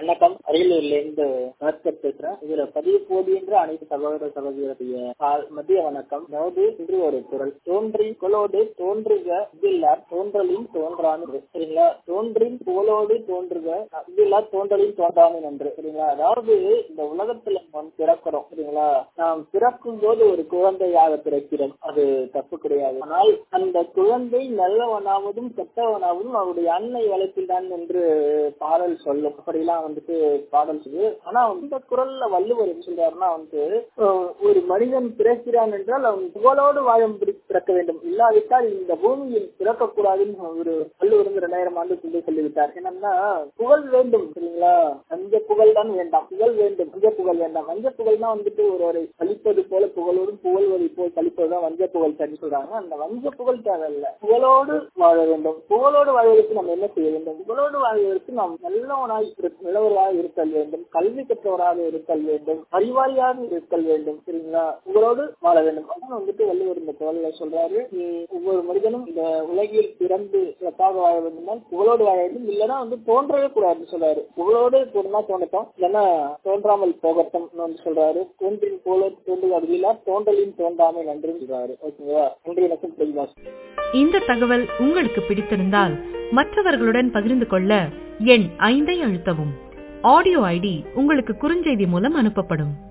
வணக்கம் அரியலூர்ல இருந்து பாஸ்கர் பேசுறேன் இதுல பதிவு போடுகின்ற அனைத்து சகோதர சகோதரிய மதிய வணக்கம் அதாவது இன்று ஒரு குரல் தோன்றி புகழோடு தோன்றுக இதில்லார் தோன்றலின் தோன்றான் சரிங்களா தோன்றின் புகழோடு தோன்றுக இதில்லார் தோன்றலின் தோன்றான் என்று சரிங்களா அதாவது இந்த உலகத்துல நாம் பிறக்கிறோம் சரிங்களா நாம் பிறக்கும் போது ஒரு குழந்தையாக பிறக்கிறோம் அது தப்பு கிடையாது ஆனால் அந்த குழந்தை நல்லவனாவதும் கெட்டவனாவதும் அவருடைய அன்னை வளர்ப்பில் தான் என்று பாடல் சொல்லும் அப்படிலாம் வந்துட்டு பாடல் சொல்லு ஆனா இந்த குரல்ல வள்ளுவர் என்ன சொல்றாருன்னா வந்து ஒரு மனிதன் பிறக்கிறான் என்றால் அவன் புகழோடு வாழம் பிறக்க வேண்டும் இல்லாவிட்டால் இந்த பூமியில் பிறக்கக்கூடாதுன்னு ஒரு வள்ளுவர் வந்து ரெண்டாயிரம் ஆண்டு சொல்லி சொல்லிவிட்டார் என்னன்னா புகழ் வேண்டும் சரிங்களா வஞ்ச புகழ் தான் வேண்டாம் புகழ் வேண்டும் வஞ்ச புகழ் வேண்டாம் வஞ்ச புகழ்னா வந்துட்டு ஒருவரை கழிப்பது போல புகழோடும் புகழ்வதை போல் கழிப்பதுதான் வஞ்ச புகழ் சரி சொல்றாங்க அந்த வஞ்ச புகழ் தேவையில்லை புகழோடு வாழ வேண்டும் புகழோடு வாழ்வதற்கு நம்ம என்ன செய்ய வேண்டும் புகழோடு வாழ்வதற்கு நாம் நல்லவனாய் நல்லவராக இருத்தல் வேண்டும் கல்வி கற்றவராக இருத்தல் வேண்டும் அறிவாளியாக இருத்தல் வேண்டும் சரிங்களா புகழோடு வாழ வேண்டும் அதான் வந்துட்டு வள்ளுவர் இந்த குரல்ல சொல்றாரு ஒவ்வொரு மனிதனும் இந்த உலகில் பிறந்து சிறப்பாக வாழ வேண்டும்னால் புகழோடு வாழ வேண்டும் இல்லைன்னா வந்து தோன்றவே கூடாதுன்னு சொல்றாரு புகழோடு தோணுனா தோணட்டும் இல்லைன்னா தோன்றாமல் போகட்டும் வந்து சொல்றாரு தோன்றின் போல தோன்றுவது அறிவிலா தோன்றலின் தோன்றாமை நன்றி சொல்றாரு ஓகேங்களா நன்றி எனக்கு பிடிவாஸ் இந்த தகவல் உங்களுக்கு பிடித்திருந்தால் மற்றவர்களுடன் பகிர்ந்து கொள்ள எண் ஐந்தை அழுத்தவும் ஆடியோ ஐடி உங்களுக்கு குறுஞ்செய்தி மூலம் அனுப்பப்படும்